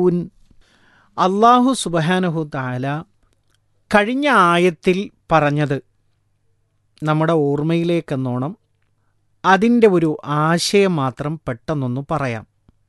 യഅഖിലൂൻ അള്ളാഹു സുബഹാനഹു താല കഴിഞ്ഞ ആയത്തിൽ പറഞ്ഞത് നമ്മുടെ ഓർമ്മയിലേക്കെന്നോണം അതിൻ്റെ ഒരു ആശയം മാത്രം പെട്ടെന്നൊന്ന് പറയാം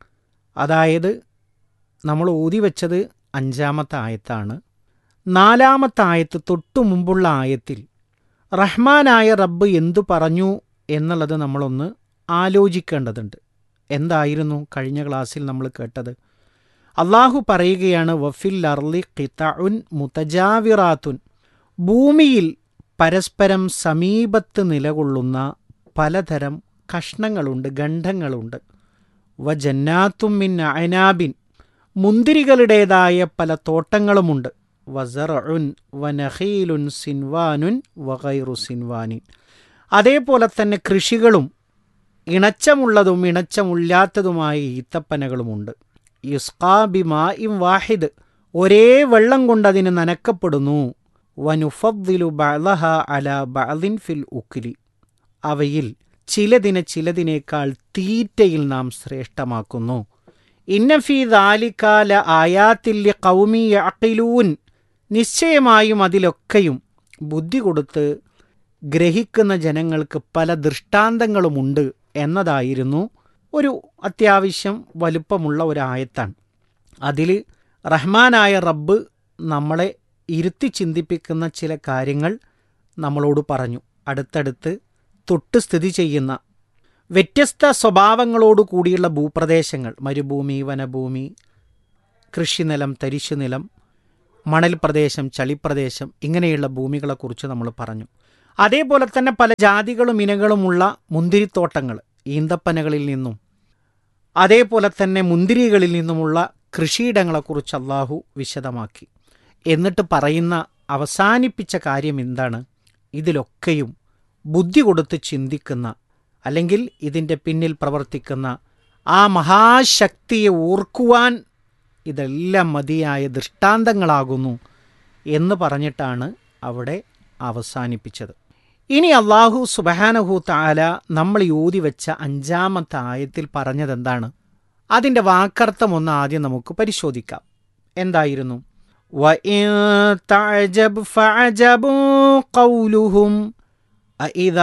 അതായത് നമ്മൾ ഓതി വെച്ചത് അഞ്ചാമത്തെ ആയത്താണ് നാലാമത്തെ ആയത്ത് തൊട്ടു മുമ്പുള്ള ആയത്തിൽ റഹ്മാനായ റബ്ബ് എന്തു പറഞ്ഞു എന്നുള്ളത് നമ്മളൊന്ന് ആലോചിക്കേണ്ടതുണ്ട് എന്തായിരുന്നു കഴിഞ്ഞ ക്ലാസ്സിൽ നമ്മൾ കേട്ടത് അള്ളാഹു പറയുകയാണ് വഫിൽ അർലി ഖിതഉൻ മുതജാവിറാത്തുൻ ഭൂമിയിൽ പരസ്പരം സമീപത്ത് നിലകൊള്ളുന്ന പലതരം കഷ്ണങ്ങളുണ്ട് ഗണ്ഡങ്ങളുണ്ട് വ ജന്നാത്തും മിൻ അയനാബിൻ മുന്തിരികളുടേതായ പല തോട്ടങ്ങളുമുണ്ട് വസറുൻ വനഹീലുൻ സിൻവാനുൻ വഗൈറു സിൻവാനിൻ അതേപോലെ തന്നെ കൃഷികളും ഇണച്ചമുള്ളതും ഇണച്ചമില്ലാത്തതുമായ ഈത്തപ്പനകളുമുണ്ട് യുസ്കാബിമാ ഇം വാഹിദ് ഒരേ വെള്ളം കൊണ്ട് അതിന് നനക്കപ്പെടുന്നു വനുഫദ്ദിലു ബഅലഹ അല ബഅലിൻ ഫിൽ ഉക്കിലി അവയിൽ ചിലതിനെ ചിലതിനേക്കാൾ തീറ്റയിൽ നാം ശ്രേഷ്ഠമാക്കുന്നു ഇന്നഫി ദാലിക്കാല ആയാത്തില്യ കൗമി അഖിലൂൻ നിശ്ചയമായും അതിലൊക്കെയും ബുദ്ധി കൊടുത്ത് ഗ്രഹിക്കുന്ന ജനങ്ങൾക്ക് പല ദൃഷ്ടാന്തങ്ങളുമുണ്ട് എന്നതായിരുന്നു ഒരു അത്യാവശ്യം വലുപ്പമുള്ള ഒരു ആയത്താണ് അതിൽ റഹ്മാനായ റബ്ബ് നമ്മളെ ഇരുത്തി ചിന്തിപ്പിക്കുന്ന ചില കാര്യങ്ങൾ നമ്മളോട് പറഞ്ഞു അടുത്തടുത്ത് തൊട്ട് സ്ഥിതി ചെയ്യുന്ന വ്യത്യസ്ത സ്വഭാവങ്ങളോടു കൂടിയുള്ള ഭൂപ്രദേശങ്ങൾ മരുഭൂമി വനഭൂമി കൃഷിനിലം തരിശുനിലം മണൽ പ്രദേശം ചളിപ്രദേശം ഇങ്ങനെയുള്ള ഭൂമികളെക്കുറിച്ച് നമ്മൾ പറഞ്ഞു അതേപോലെ തന്നെ പല ജാതികളും ഇനങ്ങളുമുള്ള മുന്തിരിത്തോട്ടങ്ങൾ ഈന്തപ്പനകളിൽ നിന്നും അതേപോലെ തന്നെ മുന്തിരികളിൽ നിന്നുമുള്ള കൃഷിയിടങ്ങളെക്കുറിച്ച് അള്ളാഹു വിശദമാക്കി എന്നിട്ട് പറയുന്ന അവസാനിപ്പിച്ച കാര്യം എന്താണ് ഇതിലൊക്കെയും ബുദ്ധി കൊടുത്ത് ചിന്തിക്കുന്ന അല്ലെങ്കിൽ ഇതിൻ്റെ പിന്നിൽ പ്രവർത്തിക്കുന്ന ആ മഹാശക്തിയെ ഓർക്കുവാൻ ഇതെല്ലാം മതിയായ ദൃഷ്ടാന്തങ്ങളാകുന്നു എന്ന് പറഞ്ഞിട്ടാണ് അവിടെ അവസാനിപ്പിച്ചത് ഇനി അള്ളാഹു സുബഹാനഹു താല നമ്മൾ യോതി വെച്ച അഞ്ചാമത്തെ ആയത്തിൽ പറഞ്ഞതെന്താണ് അതിൻ്റെ വാക്കർത്ഥം ഒന്ന് ആദ്യം നമുക്ക് പരിശോധിക്കാം എന്തായിരുന്നു وَإِن تَعْجَبْ فَعَجَبٌ قَوْلُهُمْ أَإِذَا